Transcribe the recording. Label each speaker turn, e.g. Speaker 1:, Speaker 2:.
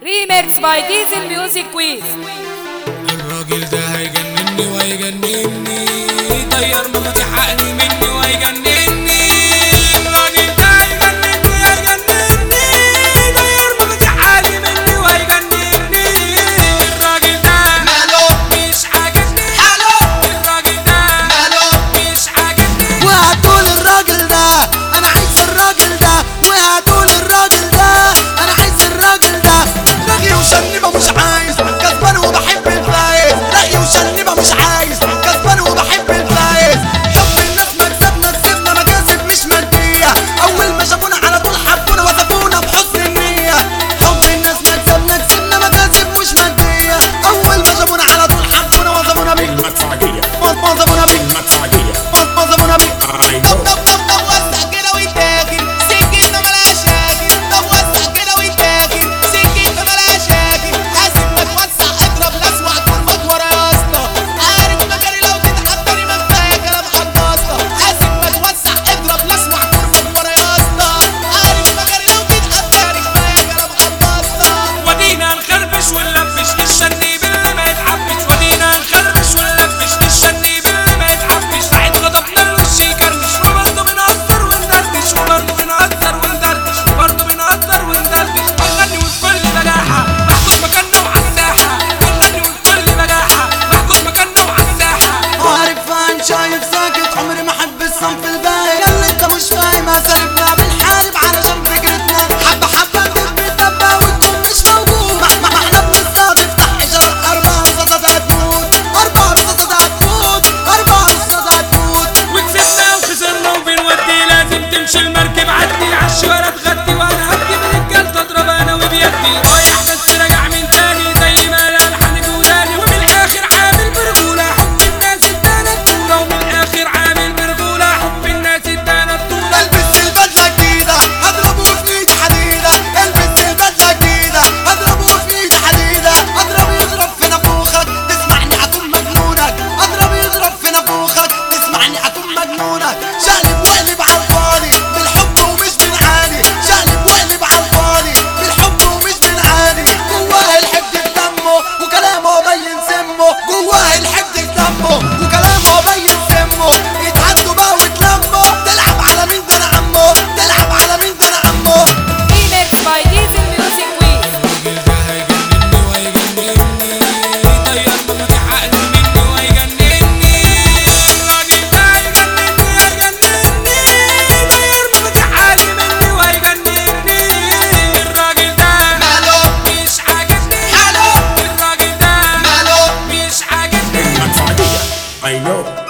Speaker 1: ريميكس باي ديزل ميوزك كويز
Speaker 2: الراجل ده هيجنني وهيجنني طير موتي عقلي مني وهيجنني الراجل ده هيجنني هيجنني طير موتي عقلي مني وهيجنني الراجل ده
Speaker 3: ماله
Speaker 2: مش عاجبني
Speaker 3: حلو
Speaker 2: الراجل ده
Speaker 3: ماله
Speaker 2: مش عاجبني
Speaker 3: وهتقول الراجل ده انا عايز الراجل ده وهتقول الراجل ده انا عايز الراجل ده رغي وشنبه مش عايز كسبان وبحب الفايز رغي وشنبه مش عايز كسبان وبحب الفايز حب الناس مكسبنا كسبنا مكاسب مش ماديه اول ما شافونا على طول حبونا وصفونا بحسن النيه حب الناس مكسبنا كسبنا مكاسب مش ماديه اول ما شافونا على طول حبونا وصفونا بيه
Speaker 4: المدفعجية
Speaker 3: وصفونا بيه
Speaker 4: المدفعجية
Speaker 3: وصفونا بيه
Speaker 4: أيوه
Speaker 3: طب طب طب طب وسع كده ويتاكل سكتنا ملهاش شاكل طب وسع كده ويتاكل سكتنا ملهاش شاكل حاسب ما توسع اضرب الاسوع تربط ورا يا اسطى عارف مكاني لو تتحضري ما كفايه كلام على الباسطه حاسب ما توسع اضرب الاسوع تربط ورا يا اسطى عارف مكاني لو تتحضري كفايه كلام على الباسطه
Speaker 2: ودينا نخربش ونلبش للشني باللي ما يتعبش ودينا نخربش ونلبش للشني باللي ما يتعبش ساعة غضبنا الوش يكرمش وبرضه بنهزر وندردش وبرضه بنهزر وندردش وبرضه بنهزر وندردش بنغني وبكل بجاحة محطوط مكاننا وعلى الساحة بنغني وبكل بجاحة محطوط مكاننا وعلى الساحة
Speaker 3: عارف عن شايف ساكت عمري ما احب الصنف الباقي يلا انت مش فاهم اساليبنا بنحارب علشان فكرتنا حبه حبه ندب الدبه وتكون مش موجود ما ما- ما احنا بنصطاد افتح حجر اربعه رصاصات هتموت اربعه رصاصات هتموت اربعه رصاصات هتموت
Speaker 2: وكسبنا وخسرنا وبنودي لازم تمشي المركب عدي عالشوارع تغدي وانا هدي برجال تضرب انا وبيدي رايح بس راجع من تاني زي ما الالحان جولاني ومن الاخر عامل برجوله حب الناس ادانا الطوله ومن الاخر عامل برجوله حب الناس ادانا الطوله
Speaker 3: البس البدله جديده اضربه في ايد حديده البس البدله جديده اضربه في ايد حديده اضربه يضرب في نافوخك تسمعني هتقوم مجنونك اضربه يضرب في نافوخك تسمعني هتقوم مجنونك شقلب وقلب على الفاضي بالحب ومش بنعاني شقلب وقلب على الفاضي بالحب ومش بنعاني جواه الحقد في دمه وكلامه بين سمه جواه الحقد في دمه وكلامه بين سمه يتعدوا بقى وتلموا تلعب على مين ده انا عمه تلعب على مين ده انا عمه
Speaker 1: ريميكس باي ديزل ميوزك كويز
Speaker 2: الراجل ده هيجنني وهيجنني طير موتي عقلي مني وهيجنني الراجل ده هيجنني هيجنني طير موتي عقلي مني وهيجنني الراجل ده
Speaker 3: ماله
Speaker 2: مش عاجبني
Speaker 3: حلو
Speaker 2: الراجل ده
Speaker 3: ماله
Speaker 2: مش عاجبني
Speaker 4: المدفعجية أيوه